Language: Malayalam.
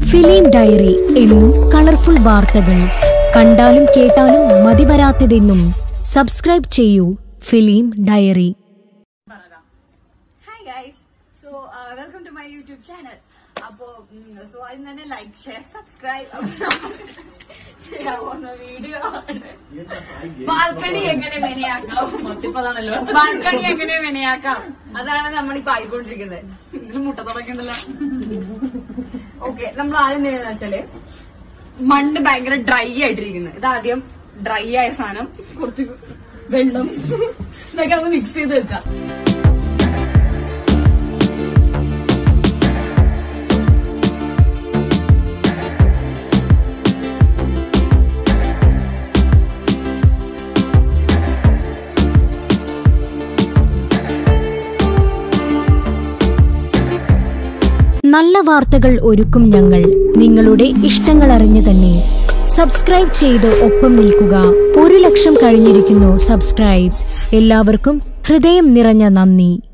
ഫിലിം ഡയറി എന്നും കളർഫുൾ വാർത്തകൾ കണ്ടാലും കേട്ടാലും മതിവരാത്തതെന്നും സബ്സ്ക്രൈബ് ചെയ്യൂ film diary hi guys so welcome to my YouTube channel അപ്പോ സോ ആദ്യം തന്നെ ലൈക്ക് ഷെയർ സബ്സ്ക്രൈബ് ചെയ്യാവുന്ന വീഡിയോ ബാൽക്കണി എങ്ങനെ മെനയാക്കാം മത്തിപ്പതാണല്ലോ ബാൽക്കണി എങ്ങനെ മെനയാക്കാം അതാണ് നമ്മളിപ്പോ ആയിക്കൊണ്ടിരിക്കുന്നത് ഇതിൽ മുട്ട തുടക്കണ്ടല്ലോ ഓക്കെ നമ്മൾ ആദ്യം ചെയ്യുന്നത് വെച്ചാല് മണ്ണ് ഭയങ്കര ഡ്രൈ ആയിട്ടിരിക്കുന്നത് ഇതാദ്യം ഡ്രൈ ആയ സാധനം കുറച്ച് വെള്ളം ഇതൊക്കെ അങ്ങ് മിക്സ് ചെയ്ത് വെക്കാം നല്ല വാർത്തകൾ ഒരുക്കും ഞങ്ങൾ നിങ്ങളുടെ ഇഷ്ടങ്ങൾ അറിഞ്ഞു തന്നെ സബ്സ്ക്രൈബ് ചെയ്ത് ഒപ്പം നിൽക്കുക ഒരു ലക്ഷം കഴിഞ്ഞിരിക്കുന്നു സബ്സ്ക്രൈബ്സ് എല്ലാവർക്കും ഹൃദയം നിറഞ്ഞ നന്ദി